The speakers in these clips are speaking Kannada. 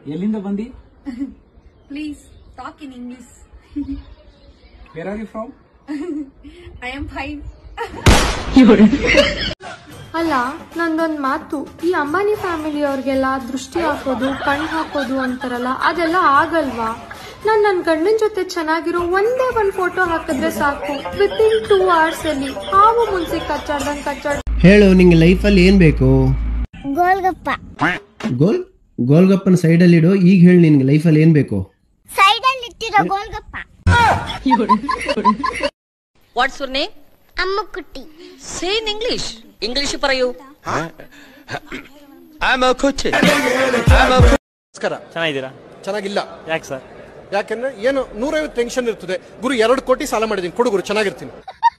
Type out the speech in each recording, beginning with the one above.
ಎಲ್ಲಿಂದ ಬಂದಿ Please talk in English. Where are you from I am fine. ಅಲ್ಲ ನಂದೊಂದ್ ಮಾತು ಈ ಅಂಬಾನಿ ಫ್ಯಾಮಿಲಿ ಅವ್ರಿಗೆಲ್ಲ ದೃಷ್ಟಿ ಹಾಕೋದು ಕಣ್ ಹಾಕೋದು ಅಂತಾರಲ್ಲ ಅದೆಲ್ಲ ಆಗಲ್ವಾ ನಾನ್ ನನ್ ಗಂಡನ್ ಜೊತೆ ಚೆನ್ನಾಗಿರೋ ಒಂದೇ ಒಂದ್ ಫೋಟೋ ಹಾಕಿದ್ರೆ ಸಾಕು ವಿತ್ ಇನ್ ಟೂ ಅವರ್ಸ್ ಅಲ್ಲಿ ಹಾವು ಮುನ್ಸಿ ಕಚ್ಚಾಡ್ದಂಗ್ ಕಚ್ಚಾಡ್ ಹೇಳು ನಿಂಗೆ ಲೈಫಲ್ಲಿ ಏನ್ ಬೇಕು ಗೋಲ್ಗಪ್ಪ ಗೋಲ್ ಗೋಲ್ಗಪ್ಪನ ಸೈಡಲ್ಲಿಡು ಈಗ ಹೇಳಿ ನಿನ್ಗೆ ಲೈಫಲ್ಲಿ ಏನ್ ಬೇಕು ಸೈಡಲ್ಲಿ ಇಟ್ಟಿರೋ ಗೋಲ್ಗಪ್ಪ ವಾಟ್ಸ್ ಯುವರ್ ನೇಮ್ ಅಮ್ಮ ಕುಟ್ಟಿ ಸೇ ಇನ್ ಇಂಗ್ಲಿಷ್ ಇಂಗ್ಲಿಷ್ പറയൂ ನಮಸ್ಕಾರ ಚೆನ್ನಾಗಿದ್ದೀರಾ ಚೆನ್ನಾಗಿಲ್ಲ ಯಾಕೆ ಸರ್ ಯಾಕೆಂದ್ರೆ ಏನು ನೂರೈವತ್ತು ಟೆನ್ಷನ್ ಇರ್ತದೆ ಗುರು ಎರಡು ಕೋಟಿ ಸಾಲ ಮಾಡಿದ್ದೀನಿ ಕೊಡು ಗುರು ಚೆನ್ನಾಗಿರ್ತೀನಿ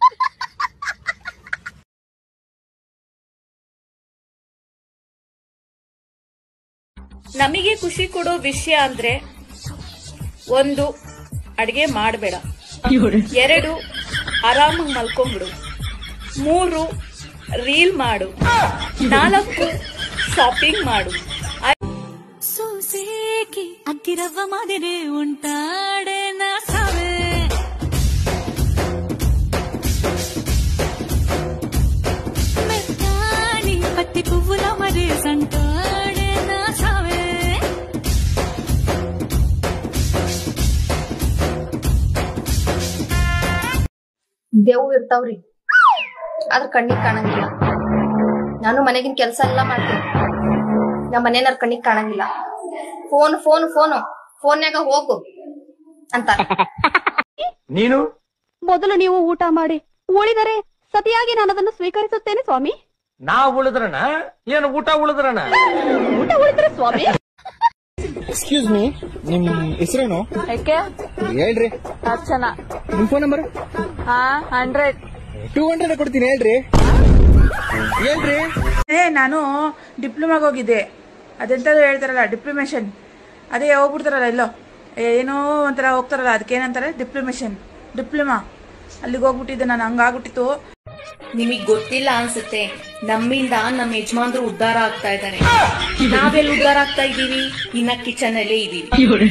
ನಮಗೆ ಖುಷಿ ಕೊಡೋ ವಿಷಯ ಅಂದ್ರೆ ಒಂದು ಅಡಿಗೆ ಮಾಡಬೇಡ ಎರಡು ಆರಾಮಾಗಿ ಮಲ್ಕೊಂಡ್ಬಿಡು ಮೂರು ರೀಲ್ ಮಾಡು ನಾಲ್ಕು ಶಾಪಿಂಗ್ ಮಾಡು ಸೋಸೇಕಿ ಅಕ್ಕಿರವ್ವ ಮಾದಿರೆ ಉಂಟಾಡೆ ನಾ ಸಾವೆ మెత్తాని పత్తి పువ్వుల మరి సంటాడే నా సావే ದೇವು ಇರ್ತಾವ್ರಿ ಆದ್ರ ಕಣ್ಣಿಗೆ ಕಾಣಂಗಿಲ್ಲ ನಾನು ಮನೆಗಿನ ಕೆಲಸ ಎಲ್ಲ ಮಾಡ್ತೀನಿ ನಮ್ಮ ಮನೆಯವ್ರ ಕಣ್ಣಿಗೆ ಕಾಣಂಗಿಲ್ಲ ಫೋನ್ ಫೋನ್ ಫೋನು ಫೋನ್ಯಾಗ ಹೋಗು ಅಂತ ನೀನು ಮೊದಲು ನೀವು ಊಟ ಮಾಡಿ ಉಳಿದರೆ ಸತಿಯಾಗಿ ನಾನು ಅದನ್ನು ಸ್ವೀಕರಿಸುತ್ತೇನೆ ಸ್ವಾಮಿ ನಾ ಉಳಿದ್ರನ ಏನು ಊಟ ಉಳಿದ್ರನ ಊಟ ಉಳಿದರೆ ಸ್ವಾಮಿ ಎಕ್ಸ್ಕ್ಯೂಸ್ ಮೀ ನಿಮ್ ಹೆಸರೇನು ಯಾಕೆ ಹೇಳ್ರಿ ಅರ್ಚನಾ ನಿಮ್ ಫೋನ್ ನಂಬರ್ ಹಾ ಹಂಡ್ರೆಡ್ ಟೂ ಹಂಡ್ರೆಡ್ ಕೊಡ್ತೀನಿ ಹೇಳ್ರಿ ಹೇಳ್ರಿ ಏ ನಾನು ಡಿಪ್ಲೊಮಾಗೆ ಹೋಗಿದ್ದೆ ಅದೆಂತದು ಹೇಳ್ತಾರಲ್ಲ ಡಿಪ್ಲೊಮೇಷನ್ ಅದೇ ಹೋಗ್ಬಿಡ್ತಾರಲ್ಲ ಎಲ್ಲೋ ಏನೋ ಒಂಥರ ಹೋಗ್ತಾರಲ್ಲ ಅದಕ್ಕೆ ಏನಂತಾರೆ ಡಿಪ್ಲೊಮೇಷನ್ ಡಿಪ್ಲೊಮಾ ಅಲ್ಲಿಗೆ ಹೋಗ್ಬಿಟ್ಟಿದ್ದೆ ನಾನು ಹಂಗಾಗ್ಬಿಟ್ಟಿತ್ತು ನಿಮಗ್ ಗೊತ್ತಿಲ್ಲ ಅನ್ಸುತ್ತೆ ನಮ್ಮಿಂದ ನಮ್ಮ ಯಜಮಾನ್ರು ಉದ್ಧಾರ ಆಗ್ತಾ ಇದ್ದಾರೆ ನಾವೆಲ್ಲ ಉದ್ಧಾರ ಆಗ್ತಾ ಇದೀವಿ ಇನ್ನ ಕಿಚನ್ ಅಲ್ಲೇ ಇದೀವಿ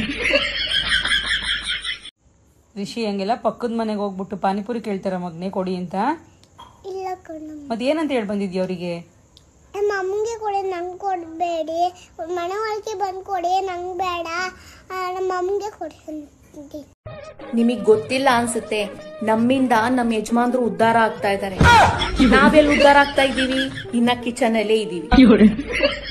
ರಿಷಿ ಹಂಗೆಲ್ಲ ಪಕ್ಕದ ಮನೆಗೆ ಹೋಗ್ಬಿಟ್ಟು ಪಾನಿಪುರಿ ಕೇಳ್ತಾರ ಮಗ್ನೆ ಕೊಡಿ ಅಂತ ಇಲ್ಲ ಕಣ ಮತ್ತೆ ಏನಂತ ಹೇಳಿ ಬಂದಿದ್ಯ ಅವರಿಗೆ ನಮ್ಮ ಅಮ್ಮಂಗೆ ಕೊಡಿ ನಂಗೆ ಕೊಡಬೇಡಿ ಮನೆ ಒಳಗೆ ಬಂದು ಕೊಡಿ ನಂಗೆ ಬೇಡ ಆ, ನಮ್ಮ ಅಮ್ಮಂಗೆ ಕೊಡಿ ಅಂತಿದ್ದೆ. ನಿಮಗ್ ಗೊತ್ತಿಲ್ಲ ಅನ್ಸುತ್ತೆ ನಮ್ಮಿಂದ ನಮ್ಮ ಯಜಮಾನ್ರು ಉದ್ಧಾರ ಆಗ್ತಾ ಇದ್ದಾರೆ ನಾವೆಲ್ಲ ಉದ್ಧಾರ ಆಗ್ತಾ ಇದೀವಿ ಇನ್ನ ಕಿಚನ್ ಅಲ್ಲೇ ಇದೀವಿ